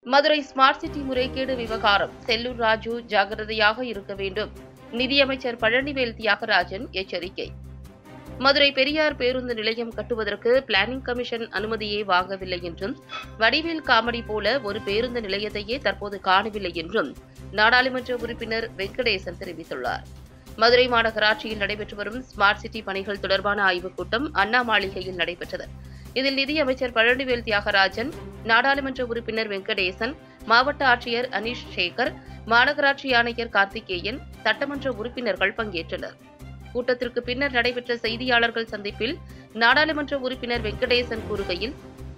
Madurai smart city முறைகேடு விவகாரம் செல்லூர் ராஜு ஜாகிரதையாக இருக்க வேண்டும் நிதியமைச்சர் பழனிவேல் தியாகராஜன் எச்சரிக்கை மதுரை பெரியார் பேருந்து நிலையம் கட்டுவதற்கு பிளானிங் கமிஷன் அனுமதியே வாங்கவில்லை என்றும் வடிவேல் காமெடி போல ஒரு பேருந்து நிலையத்தையே தற்போது காணவில்லை என்றும் நாடாளுமன்ற உறுப்பினர் வெங்கடேசன் தெரிவித்துள்ளார் மதுரை மாநகராட்சியில் நடைபெற்று வரும் ஸ்மார்ட் சிட்டி பணிகள் தொடர்பான ஆய்வுக் கூட்டம் அண்ணா மாளிகையில் நடைபெற்றது இதில் நிதியமைச்சர் பழனிவேல் தியாகராஜன் நாடாளுமன்ற உறுப்பினர் வெங்கடேசன் மாவட்ட ஆட்சியர் அனீஷ் சேகர் மாநகராட்சி ஆணையர் கார்த்திகேயன் சட்டமன்ற உறுப்பினர்கள் பங்கேற்றனர் கூட்டத்திற்கு பின்னர் நடைபெற்ற செய்தியாளர்கள் சந்திப்பில் நாடாளுமன்ற உறுப்பினர் வெங்கடேசன் கூறுகையில்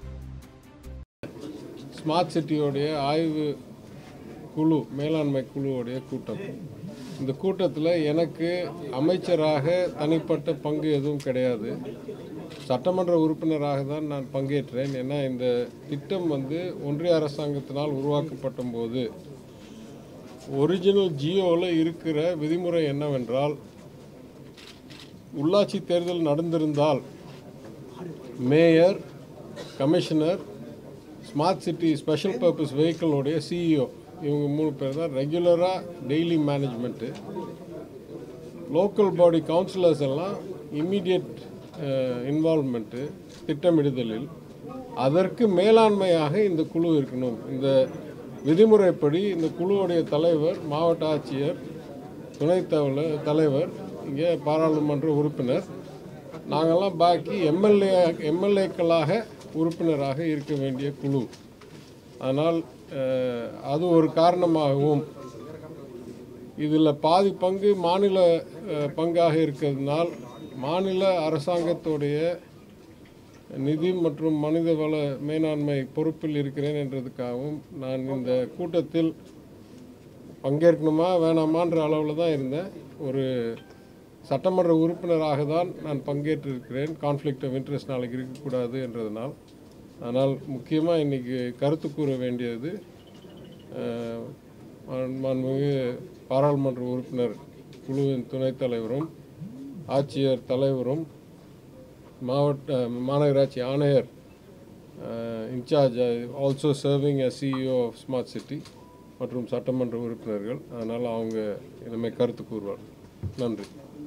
ஸ்மார்ட் சிட்டியோடைய ஆய்வு குழு மேலாண்மை குழுவுடைய கூட்டம் இந்த கூட்டத்தில் எனக்கு அமைச்சராக தனிப்பட்ட பங்கு எதுவும் கிடையாது சட்டமன்ற உறுப்பினராக தான் நான் பங்கேற்றேன் ஏன்னா இந்த திட்டம் வந்து ஒன்றிய அரசாங்கத்தினால் உருவாக்கப்பட்ட போது ஒரிஜினல் ஜியோவில் இருக்கிற விதிமுறை என்னவென்றால் உள்ளாட்சி தேர்தல் நடந்திருந்தால் mayor commissioner smart city special purpose வெஹிக்கிளோடைய சிஇஓ இவங்க மூணு பேர் தான் ரெகுலராக daily management local body councillors எல்லாம் இம்மீடியட் இன்வால்மெண்ட்டு திட்டமிடுதலில் அதற்கு மேலாண்மையாக இந்த குழு இருக்கணும் இந்த விதிமுறைப்படி இந்த குழுவுடைய தலைவர் மாவட்ட ஆட்சியர் துணைத் தவல- தலைவர் இங்கே பாராளுமன்ற உறுப்பினர் நாங்கள்லாம் பாக்கி எம்எல்ஏ எம்எல்ஏக்களாக உறுப்பினராக இருக்க வேண்டிய குழு ஆனால் அஹ், அது ஒரு காரணமாகவும் இதில் பாதி பங்கு மாநில அஹ், பங்காக இருக்கிறதுனால் மாநில அரசாங்கத்துடைய நிதி மற்றும் மனிதவள மேலாண்மை பொறுப்பில் இருக்கிறேன் என்றதுக்காகவும் நான் இந்த கூட்டத்தில் பங்கேற்கணுமா வேணாமான்ற அளவில் தான் இருந்தேன் ஒரு சட்டமன்ற உறுப்பினராக தான் நான் பங்கேற்றிருக்கிறேன் கான்ஃப்ளிக்ட் ஆஃப் இன்ட்ரெஸ்ட் நாளைக்கு இருக்கக்கூடாது என்றதனால் ஆனால் முக்கியமாக இன்றைக்கி கருத்து கூற வேண்டியது அஹ், மாண்- மாண்புமிகு பாராளுமன்ற உறுப்பினர் குழுவின் துணைத் தலைவரும் ஆட்சியர் தலைவரும் மாவட்ட மாநகராட்சி ஆணையர் incharge also serving uh CEO of smart city மற்றும் சட்டமன்ற உறுப்பினர்கள் அதனால் அவங்க இனிமேல் கருத்து கூறுவார் நன்றி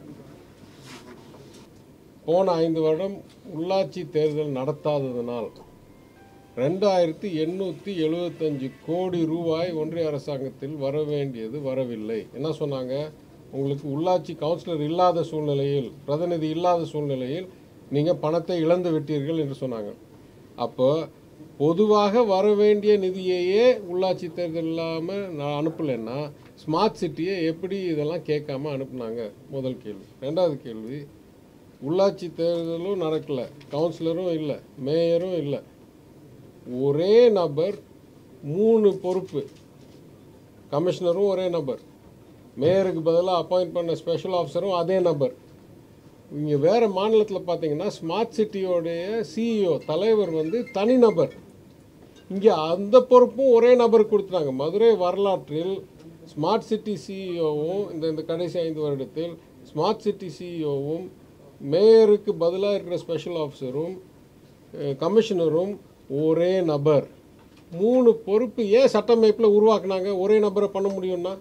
போன ஐந்து வருடம் உள்ளாட்சி தேர்தல் நடத்தாததனால் ரெண்டாயிரத்தி எண்ணூற்றி எழுபத்தஞ்சு கோடி ரூபாய் ஒன்றிய அரசாங்கத்தில் வர வேண்டியது வரவில்லை என்ன சொன்னாங்க உங்களுக்கு உள்ளாட்சி கவுன்சிலர் இல்லாத சூழ்நிலையில் பிரதிநிதி இல்லாத சூழ்நிலையில் நீங்கள் பணத்தை இழந்து விட்டீர்கள் என்று சொன்னாங்க அப்போ பொதுவாக வர வேண்டிய நிதியையே உள்ளாட்சி தேர்தல் இல்லாமல் நான் அனுப்பலைன்னா ஸ்மார்ட் சிட்டியை எப்படி இதெல்லாம் கேட்காம அனுப்புனாங்க முதல் கேள்வி ரெண்டாவது கேள்வி உள்ளாட்சி தேர்தலும் நடக்கலை கவுன்சிலரும் இல்லை மேயரும் இல்லை ஒரே நபர் மூணு பொறுப்பு கமிஷனரும் ஒரே நபர் மேயருக்கு பதிலாக அப்பாயிண்ட் பண்ண ஸ்பெஷல் ஆஃபீஸரும் அதே நபர் இங்கே வேறு மாநிலத்தில் பார்த்தீங்கன்னா ஸ்மார்ட் சிட்டியோடைய சிஇஓ தலைவர் வந்து தனிநபர் இங்கே அந்த பொறுப்பும் ஒரே நபருக்கு கொடுத்துட்டாங்க மதுரை வரலாற்றில் ஸ்மார்ட் சிட்டி சிஇஓவும் இந்த இந்த கடைசி ஐந்து வருடத்தில் ஸ்மார்ட் சிட்டி சிஇஓவும் மேயருக்கு பதிலாக இருக்கிற ஸ்பெஷல் ஆஃபீஸரும் அஹ், கமிஷனரும் ஒரே நபர் மூணு பொறுப்பு ஏன் சட்டமைப்பில் உருவாக்குனாங்க ஒரே நபரை பண்ண முடியும்னா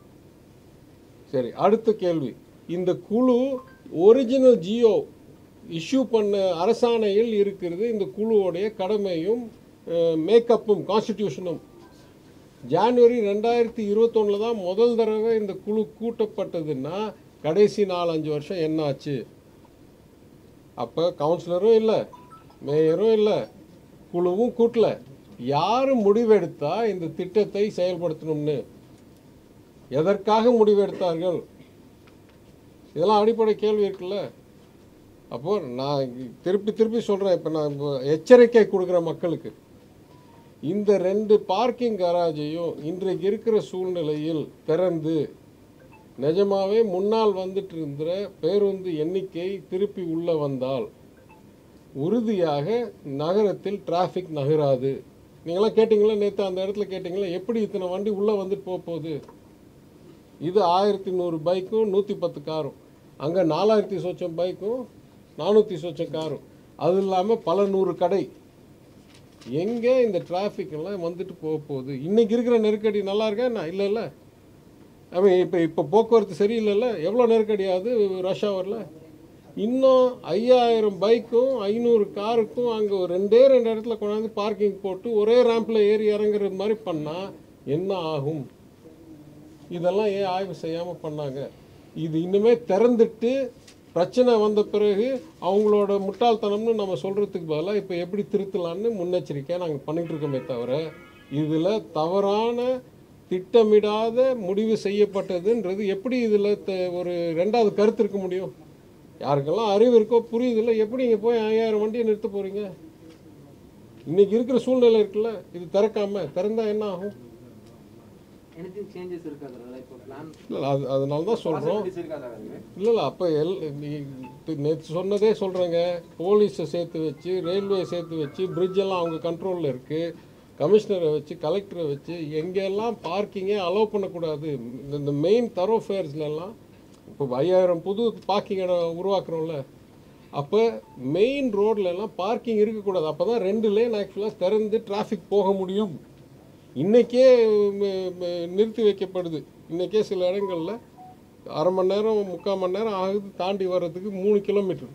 சரி அடுத்த கேள்வி இந்த குழு ஒரிஜினல் ஜியோ இஷ்யூ பண்ண அரசாணையில் இருக்கிறது இந்த குழுவுடைய கடமையும் மேக்கப்பும் கான்ஸ்டிடியூஷனும் ஜான்வரி ரெண்டாயிரத்தி இருபத்தொன்னில் தான் முதல் தடவை இந்த குழு கூட்டப்பட்டதுன்னா கடைசி நாலஞ்சு வருஷம் என்னாச்சு அப்போ கவுன்சிலரும் இல்லை மேயரும் இல்லை குழுவும் கூட்டல யார் முடிவெடுத்தா இந்த திட்டத்தை செயல்படுத்தணும்னு எதற்காக முடிவெடுத்தார்கள் இதெல்லாம் அடிப்படை கேள்வி இருக்குல்ல அப்போ நான் திருப்பி திருப்பி சொல்கிறேன் இப்போ நான் இப்போ எச்சரிக்கை கொடுக்குற மக்களுக்கு இந்த ரெண்டு பார்க்கிங் கராஜையும் இன்றைக்கு இருக்கிற சூழ்நிலையில் திறந்து நிஜமாவே முன்னால் வந்துட்டு இருந்த பேருந்து எண்ணிக்கை திருப்பி உள்ளே வந்தால் உறுதியாக நகரத்தில் டிராஃபிக் நகராது நீங்களாம் கேட்டிங்களா நேற்று அந்த இடத்துல கேட்டிங்களா எப்படி இத்தனை வண்டி உள்ளே வந்துட்டு போக போகுது இது ஆயிரத்தி நூறு பைக்கும் நூற்றி பத்து காரும் அங்கே நாலாயிரத்தி சொச்சம் பைக்கும் நானூற்றி சொச்சம் காரும் அது இல்லாமல் பல நூறு கடை எங்கே இந்த டிராஃபிக் எல்லாம் வந்துட்டு போக போகுது இன்னைக்கு இருக்கிற நெருக்கடி நல்லா இருக்கா என்ன இல்லை இல்லை ஐ மீன் இப்போ இப்போ போக்குவரத்து சரியில்லைல்ல எவ்வளோ நெருக்கடி ஆகுது ரஷ் ஹவரில் இன்னும் ஐயாயிரம் பைக்கும் ஐநூறு காருக்கும் அங்கே ஒரு ரெண்டே ரெண்டு இடத்துல கொண்டாந்து பார்க்கிங் போட்டு ஒரே ரேம்பில் ஏறி இறங்குறது மாதிரி பண்ணால் என்ன ஆகும் இதெல்லாம் ஏன் ஆய்வு செய்யாமல் பண்ணாங்க இது இன்னுமே திறந்துட்டு பிரச்சனை வந்த பிறகு அவங்களோட முட்டாள்தனம்னு நம்ம சொல்கிறதுக்கு பதிலாக இப்போ எப்படி திருத்தலான்னு முன்னெச்சரிக்கையாக நாங்கள் பண்ணிட்டு இருக்கோமே தவிர இதில் தவறான திட்டமிடாத முடிவு செய்யப்பட்டதுன்றது எப்படி இதில் ஒரு ரெண்டாவது கருத்து இருக்க முடியும் யாருக்கெல்லாம் அறிவு இருக்கோ புரியுதில்ல எப்படி இங்கே போய் ஐயாயிரம் வண்டியை நிறுத்த போகிறீங்க இன்னைக்கு இருக்கிற சூழ்நிலை இருக்குல்ல இது திறக்காம திறந்தா என்ன ஆகும் எனிதிங் சேஞ்சஸ் இருக்காதுல்ல இப்போ பிளான் இல்லை அது அதனால தான் சொல்கிறோம் பாசிபிலிட்டிஸ் இருக்காதா அதுக்கு இல்லை இல்லை அப்போ எல் நேற்று சொன்னதே சொல்கிறேங்க போலீஸை சேர்த்து வச்சு ரயில்வே சேர்த்து வச்சு bridge எல்லாம் அவங்க கண்ட்ரோலில் இருக்குது கமிஷனரை வச்சு கலெக்டரை வச்சு எங்கெல்லாம் பார்க்கிங்கே அலோவ் பண்ணக்கூடாது இந்த- இந்த மெயின் தரோ ஃபேர்ஸ்லாம் இப்போ ஐயாயிரம் புது பார்க்கிங் இடம் உருவாக்குறோம்ல அப்போ மெயின் ரோட்லலாம் பார்க்கிங் இருக்கக்கூடாது அப்போ தான் ரெண்டு லேன் ஆக்சுவலாக திறந்து டிராஃபிக் போக முடியும் இன்றைக்கே நிறுத்தி வைக்கப்படுது இன்றைக்கே சில இடங்களில் அரை மணி நேரம் முக்கால் மணி நேரம் ஆகுது தாண்டி வர்றதுக்கு மூணு கிலோமீட்டர்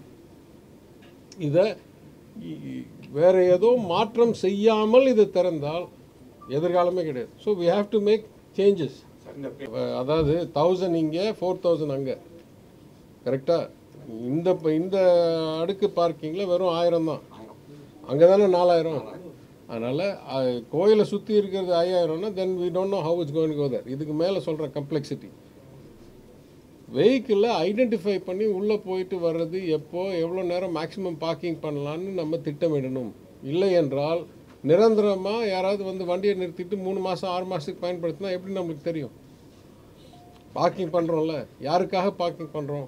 இதை இ- இ- வேற ஏதோ மாற்றம் செய்யாமல் இதை திறந்தால் எதிர்காலமே கிடையாது so we have to make changes அதாவது தௌசண்ட் இங்கே ஃபோர் தௌசண்ட் அங்கே கரெக்டாக இந்த ப- இந்த அடுக்கு பார்க்கிங்கில் வெறும் ஆயிரம் தான் அங்கே தானே நாலாயிரம் அதனால் கோயிலை சுற்றி இருக்கிறது ஐயாயிரம்னா தென் we don't know how it's going to go there இதுக்கு மேலே சொல்கிற கம்ப்ளெக்சிட்டி வெஹிக்கிளில் ஐடென்டிஃபை பண்ணி உள்ளே போயிட்டு வர்றது எப்போ எவ்வளோ நேரம் மேக்ஸிமம் பார்க்கிங் பண்ணலான்னு நம்ம திட்டமிடணும் இல்லை என்றால் நிரந்தரமாக யாராவது வந்து வண்டியை நிறுத்திட்டு மூணு மாதம் ஆறு மாதத்துக்கு பயன்படுத்தினா எப்படி நம்மளுக்கு தெரியும் பார்க்கிங் பண்ணுறோம்ல யாருக்காக பார்க்கிங் பண்ணுறோம்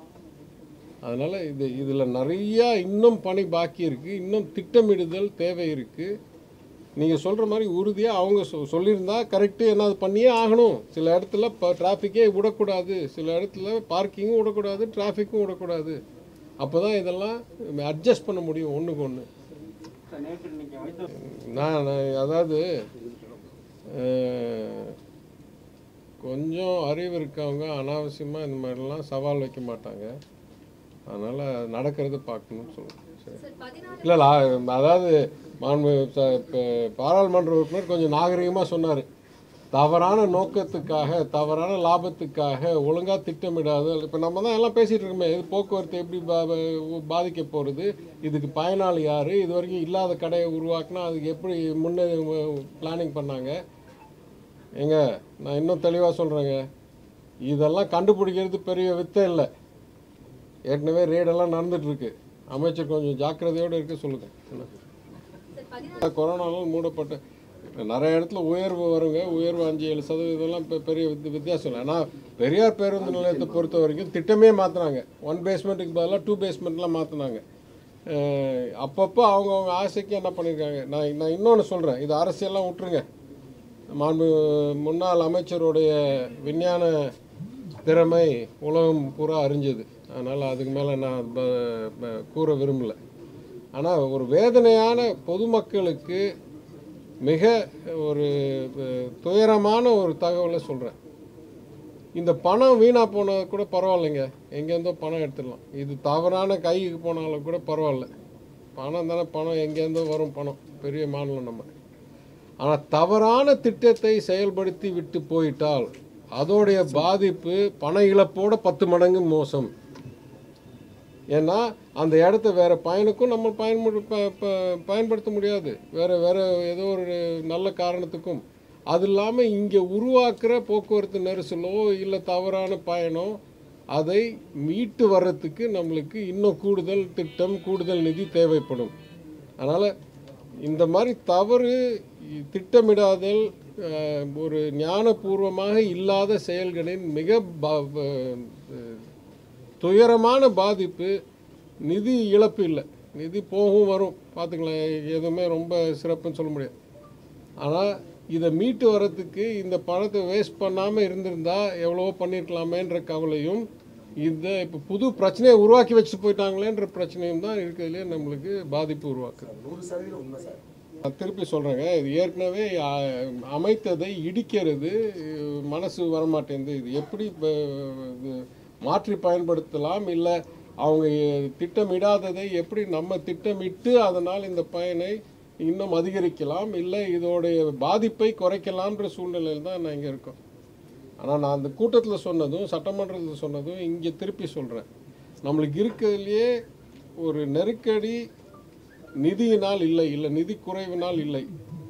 அதனால் இது இதில் நிறையா இன்னும் பணி பாக்கி இருக்குது இன்னும் திட்டமிடுதல் தேவை இருக்குது நீங்கள் சொல்கிற மாதிரி உறுதியாக அவங்க சொ சொல்லியிருந்தா கரெக்டு என்ன அது பண்ணியே ஆகணும் சில இடத்துல இப்போ டிராஃபிக்கே விடக்கூடாது சில இடத்துல பார்க்கிங்கும் விடக்கூடாது டிராஃபிக்கும் விடக்கூடாது அப்போ தான் இதெல்லாம் அட்ஜஸ்ட் பண்ண முடியும் ஒன்றுக்கு ஒன்று நேற்று இன்னைக்கு வைத்த நான் நான் அதாவது அஹ், கொஞ்சம் அறிவு இருக்கவங்க அனாவசியமாக இந்த மாதிரிலாம் சவால் வைக்க மாட்டாங்க அதனால் நடக்கிறத பார்க்கணும்னு சொல்லுவேன் சரி இல்லை இல்லை அதாவது மாண்பு ச- இப்ப பாராளுமன்ற உறுப்பினர் கொஞ்சம் நாகரிகமாக சொன்னார் தவறான நோக்கத்துக்காக தவறான லாபத்துக்காக ஒழுங்காக திட்டமிடாத இப்போ நம்ம தான் எல்லாம் பேசிகிட்டு இருக்கோமே இது போக்குவரத்து எப்படி பா பா- பாதிக்க போகிறது இதுக்கு பயனாளி யார் இது வரைக்கும் இல்லாத கடையை உருவாக்குனா அதுக்கு எப்படி முன்னே பிளானிங் பண்ணாங்க ஏங்க நான் இன்னும் தெளிவாக சொல்கிறேங்க இதெல்லாம் கண்டுபிடிக்கிறது பெரிய வித்தை இல்லை ஏற்கனவே ரேடெல்லாம் நடந்துட்டுருக்கு அமைச்சர் கொஞ்சம் ஜாக்கிரதையோடு இருக்க சொல்லுங்கள் கொரோனாவில் மூடப்பட்ட நிறைய இடத்துல உயர்வு வருங்க உயர்வு அஞ்சு ஏழு சதவீதம்லாம் இப்போ பெரிய வித்தி- வித்தியாசம் இல்லை ஆனால் பெரியார் பேருந்து நிலையத்தை பொறுத்த வரைக்கும் திட்டமே மாற்றினாங்க ஒன் பேஸ்மெண்ட்டுக்கு பதிலாக டூ பேஸ்மெண்ட்லாம் மாற்றினாங்க அப்பப்போ அவங்கவுங்க ஆசைக்கு என்ன பண்ணியிருக்காங்க நான் நான் இன்னொன்று சொல்கிறேன் இது அரசியல்லாம் விட்டுருங்க மாண்பு முன்னாள் அமைச்சருடைய விஞ்ஞான திறமை உலகம் பூரா அறிஞ்சது அதனால் அதுக்கு மேலே நான் ப- ப- கூற விரும்பலை ஆனால் ஒரு வேதனையான பொதுமக்களுக்கு மிக ஒரு அஹ், துயரமான ஒரு தகவலை சொல்கிறேன் இந்த பணம் வீணாக போனது கூட பரவாயில்லைங்க எங்கேருந்தோ பணம் எடுத்துடலாம் இது தவறான கைக்கு போனாலும் கூட பரவாயில்ல பணம் தானே பணம் எங்கேருந்தோ வரும் பணம் பெரிய மாநிலம் நம்ம ஆனால் தவறான திட்டத்தை செயல்படுத்தி விட்டு போயிட்டால் அதோடைய பாதிப்பு பண இழப்போட பத்து மடங்கு மோசம் ஏன்னா அந்த இடத்த வேற பயனுக்கும் நம்ம பயன்படு ப- ப- பயன்படுத்த முடியாது வேற வேற ஏதோ ஒரு நல்ல காரணத்துக்கும் அது இல்லாமல் இங்கே உருவாக்குற போக்குவரத்து நெரிசலோ இல்லை தவறான பயணம் அதை மீட்டு வர்றதுக்கு நம்மளுக்கு இன்னும் கூடுதல் திட்டம் கூடுதல் நிதி தேவைப்படும் அதனால் இந்த மாதிரி தவறு இ- திட்டமிடாதல் அஹ், ஒரு ஞானபூர்வமாக இல்லாத செயல்களின் மிக ப- ப- துயரமான பாதிப்பு நிதி இழப்பு இல்லை நிதி போகும் வரும் பார்த்துக்கலாம் எதுவுமே ரொம்ப சிறப்புன்னு சொல்ல முடியாது ஆனால் இதை மீட்டு வரத்துக்கு இந்த பணத்தை வேஸ்ட் பண்ணாமல் இருந்திருந்தா எவ்வளவோ பண்ணியிருக்கலாமேன்ற கவலையும் இந்த இப்போ புது பிரச்சனையை உருவாக்கி வச்சுட்டு போயிட்டாங்களேன்ற பிரச்சனையும் தான் இருக்கிறதுலே நம்மளுக்கு பாதிப்பு உருவாக்குது நூறு சதவீதம் உண்மை சார் நான் திருப்பி சொல்கிறேங்க இது ஏற்கனவே ஆ, அமைத்ததை இடிக்கிறது மனசு வரமாட்டேங்குது இது எப்படி இப்ப, இது மாற்றி பயன்படுத்தலாம் இல்லை அவங்க திட்டமிடாததை எப்படி நம்ம திட்டமிட்டு அதனால் இந்த பயனை இன்னும் அதிகரிக்கலாம் இல்லை இதோடைய பாதிப்பை குறைக்கலான்ற சூழ்நிலையில் தான் நான் இங்கே இருக்கோம் ஆனால் நான் அந்த கூட்டத்தில் சொன்னதும் சட்டமன்றத்தில் சொன்னதும் இங்கே திருப்பி சொல்கிறேன் நம்மளுக்கு இருக்கிறதுலையே ஒரு நெருக்கடி நிதியினால் இல்லை இல்லை நிதி குறைவினால் இல்லை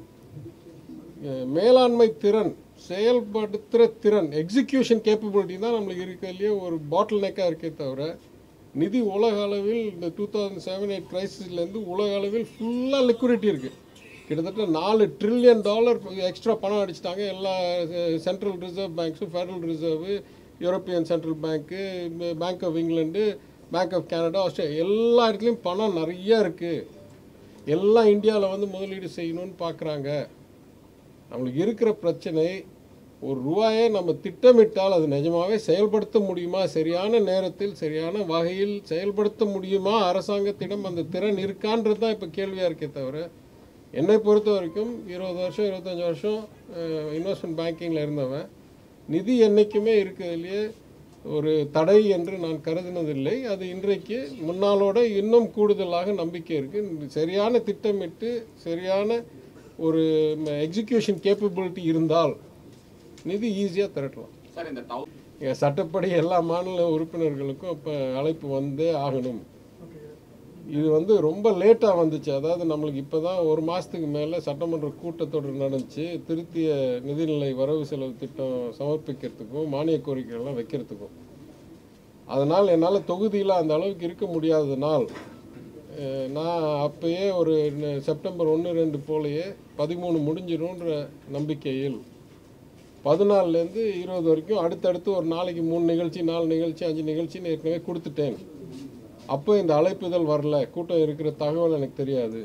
அஹ் மேலாண்மை திறன் செயல்படுத்துகிற திறன் எக்ஸிக்யூஷன் கேப்பபிலிட்டி தான் நம்மளுக்கு இருக்கிறதுலையே ஒரு பாட்டில் நெக்காக இருக்கே தவிர நிதி உலக அளவில் இந்த டூ தௌசண்ட் செவன் எயிட் கிரைசிஸ்லேருந்து உலக அளவில் ஃபுல்லாக லிக்விடிட்டி இருக்குது கிட்டத்தட்ட நாலு ட்ரில்லியன் டாலர் எக்ஸ்ட்ரா பணம் அடிச்சிட்டாங்க எல்லா சென்ட்ரல் ரிசர்வ் பேங்க்ஸும் federal reserve European central bank bank of England bank of Canada Australia எல்லா இடத்துலையும் பணம் நிறைய இருக்குது எல்லாம் இந்தியாவில் வந்து முதலீடு செய்யணும்னு பார்க்குறாங்க நம்மளுக்கு இருக்கிற பிரச்சனை ஒரு ரூபாயை நம்ம திட்டமிட்டால் அது நிஜமாவே செயல்படுத்த முடியுமா சரியான நேரத்தில் சரியான வகையில் செயல்படுத்த முடியுமா அரசாங்கத்திடம் அந்த திறன் இருக்கான்றது தான் இப்போ கேள்வியாக இருக்கே தவிர என்னை பொறுத்த வரைக்கும் இருபது வருஷம் இருபத்தஞ்சி வருஷம் இன்வெஸ்ட்மெண்ட் பேங்கிங்கில் இருந்தவன் நிதி என்றைக்குமே இருக்கிறதுலையே ஒரு தடை என்று நான் கருதினதில்லை அது இன்றைக்கு முன்னாளோட இன்னும் கூடுதலாக நம்பிக்கை இருக்குது சரியான திட்டமிட்டு சரியான ஒரு எக்ஸிக்யூஷன் கேப்பபிலிட்டி இருந்தால் நிதி ஈஸியாக திரட்டலாம் சார் இந்த டவு இங்க சட்டப்படி எல்லா மாநில உறுப்பினர்களுக்கும் இப்போ அழைப்பு வந்தே ஆகணும் இது வந்து ரொம்ப லேட்டாக வந்துச்சு அதாவது நம்மளுக்கு இப்போ தான் ஒரு மாதத்துக்கு மேலே சட்டமன்ற கூட்டத்தொடர் நடந்துச்சு திருத்திய நிதிநிலை வரவு செலவு திட்டம் சமர்ப்பிக்கிறதுக்கும் மானிய கோரிக்கைகள்லாம் வைக்கிறதுக்கும் அதனால் என்னால் தொகுதியில் அந்த அளவுக்கு இருக்க முடியாததுனால் அஹ், நான் அப்பயே ஒரு ந- செப்டம்பர் ஒன்று ரெண்டு போலயே பதிமூணு முடிஞ்சிரும்ன்ற நம்பிக்கையில் பதினாலுலேருந்து இருபது வரைக்கும் அடுத்தடுத்து ஒரு நாளைக்கு மூணு நிகழ்ச்சி நாலு நிகழ்ச்சி அஞ்சு நிகழ்ச்சின்னு ஏற்கனவே கொடுத்துட்டேன் அப்போ இந்த அழைப்புதல் வரல கூட்டம் இருக்கிற தகவல் எனக்கு தெரியாது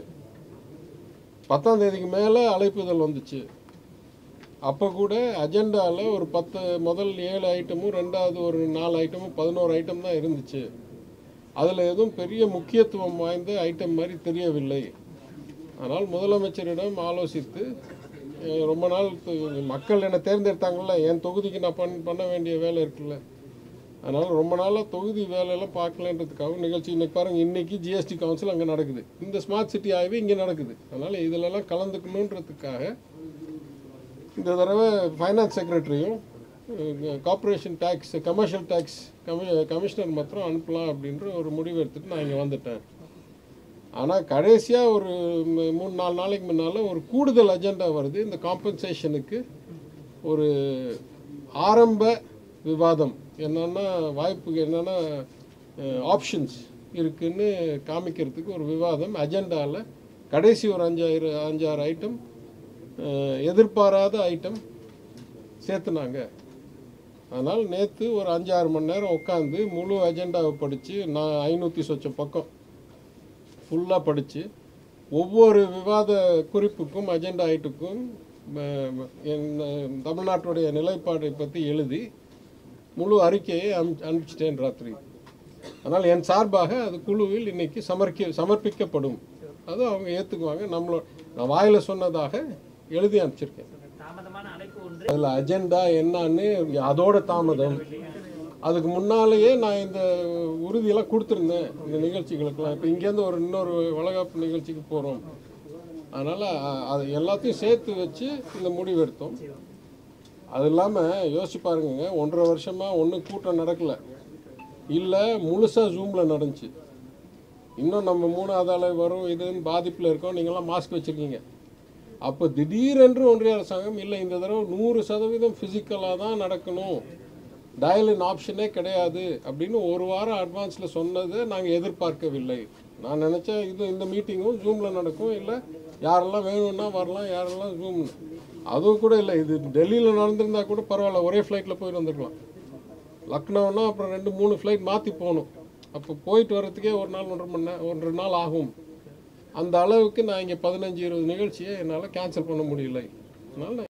பத்தாம் தேதிக்கு மேலே அழைப்புதல் வந்துச்சு அப்போ கூட அஜெண்டாவில் ஒரு பத்து முதல் ஏழு ஐட்டமும் ரெண்டாவது ஒரு நாலு ஐட்டமும் பதினோரு ஐட்டம் தான் இருந்துச்சு அதில் எதுவும் பெரிய முக்கியத்துவம் வாய்ந்த ஐட்டம் மாதிரி தெரியவில்லை ஆனால் முதலமைச்சரிடம் ஆலோசித்து அஹ், ரொம்ப நாள் து- மக்கள் என்னை தேர்ந்தெடுத்தாங்கல்ல என் தொகுதிக்கு நான் பண் பண்ண வேண்டிய வேலை இருக்குல்ல அதனால் ரொம்ப நாளாக தொகுதி வேலையெல்லாம் பார்க்கலன்றதுக்காக நிகழ்ச்சி இன்னைக்கு பாருங்கள் இன்னைக்கு ஜிஎஸ்டி கவுன்சில் அங்கே நடக்குது இந்த ஸ்மார்ட் சிட்டி ஆய்வு இங்கே நடக்குது அதனால் இதிலெல்லாம் கலந்துக்கணுன்றதுக்காக இந்த தடவை ஃபைனான்ஸ் செக்ரட்டரியும் கார்ப்பரேஷன் டேக்ஸ் கமர்ஷியல் டேக்ஸ் கமி கமிஷனர் மாத்திரம் அனுப்பலாம் அப்படின்ற ஒரு முடிவு எடுத்துட்டு நான் இங்கே வந்துட்டேன் ஆனால் கடைசியாக ஒரு ம- மூணு நாலு நாளைக்கு முன்னால் ஒரு கூடுதல் அஜெண்டா வருது இந்த காம்பன்சேஷனுக்கு ஒரு ஆரம்ப விவாதம் என்னன்னா வாய்ப்பு என்னென்னா ஆப்ஷன்ஸ் இருக்குன்னு காமிக்கிறதுக்கு ஒரு விவாதம் அஜெண்டாவில் கடைசி ஒரு அஞ்சாயிரம் அஞ்சாறு ஐட்டம் எதிர்பாராத ஐட்டம் சேர்த்துனாங்க அதனால் நேற்று ஒரு அஞ்சாறு மணி நேரம் உட்காந்து முழு அஜெண்டாவை படித்து நான் ஐநூற்றி சொச்சம் பக்கம் ஃபுல்லாக படித்து ஒவ்வொரு விவாத குறிப்புக்கும் அஜெண்டா ஐட்டுக்கும் ம- என் தமிழ்நாட்டுடைய நிலைப்பாடை பற்றி எழுதி முழு அறிக்கையை அனு அனுப்பிச்சிட்டேன் ராத்திரி அதனால் என் சார்பாக அது குழுவில் இன்னைக்கு சமர்க்க சமர்ப்பிக்கப்படும் அது அவங்க ஏற்றுக்குவாங்க நம்மளோட நான் வாயில் சொன்னதாக எழுதி அனுப்பிச்சிருக்கேன் தாமதமான அழைப்பு ஒன்று அதில் அஜெண்டா என்னன்னு அதோட தாமதம் அதுக்கு முன்னாலேயே நான் இந்த உறுதியெல்லாம் கொடுத்துருந்தேன் இந்த நிகழ்ச்சிகளுக்கெல்லாம் இப்போ இங்கேருந்து ஒரு இன்னொரு வளகாப்பு நிகழ்ச்சிக்கு போகிறோம் அதனால் அது எல்லாத்தையும் சேர்த்து வச்சு இந்த முடிவு எடுத்தோம் அது இல்லாமல் யோசிச்சு பாருங்க ஒன்றரை வருஷமாக ஒன்றும் கூட்டம் நடக்கலை இல்லை முழுசாக ஜூமில் நடந்துச்சு இன்னும் நம்ம மூணாவது அலை வரும் இதுன்னு பாதிப்பில் இருக்கோம் நீங்களாம் மாஸ்க் வச்சுருக்கீங்க அப்போ திடீரென்று ஒன்றிய அரசாங்கம் இல்லை இந்த தடவை நூறு சதவீதம் ஃபிசிக்கலாக தான் நடக்கணும் டயலின் ஆப்ஷனே கிடையாது அப்படின்னு ஒரு வாரம் அட்வான்ஸில் சொன்னதை நாங்கள் எதிர்பார்க்கவில்லை நான் நினச்சேன் இது இந்த மீட்டிங்கும் ஜூமில் நடக்கும் இல்லை யாரெல்லாம் வேணும்னா வரலாம் யாரெல்லாம் ஜூம் அதுவும் கூட இல்லை இது டெல்லியில் நடந்திருந்தா கூட பரவாயில்ல ஒரே ஃப்ளைட்டில் போயிட்டு வந்திருக்கலாம் லக்னோன்னா அப்புறம் ரெண்டு மூணு ஃப்ளைட் மாற்றி போகணும் அப்போ போயிட்டு வர்றதுக்கே ஒரு நாள் ஒன்றரை மணி நேரம் ஒன்றரை நாள் ஆகும் அந்த அளவுக்கு நான் இங்கே பதினஞ்சு இருபது நிகழ்ச்சியை என்னால் கேன்சல் பண்ண முடியலை அதனால்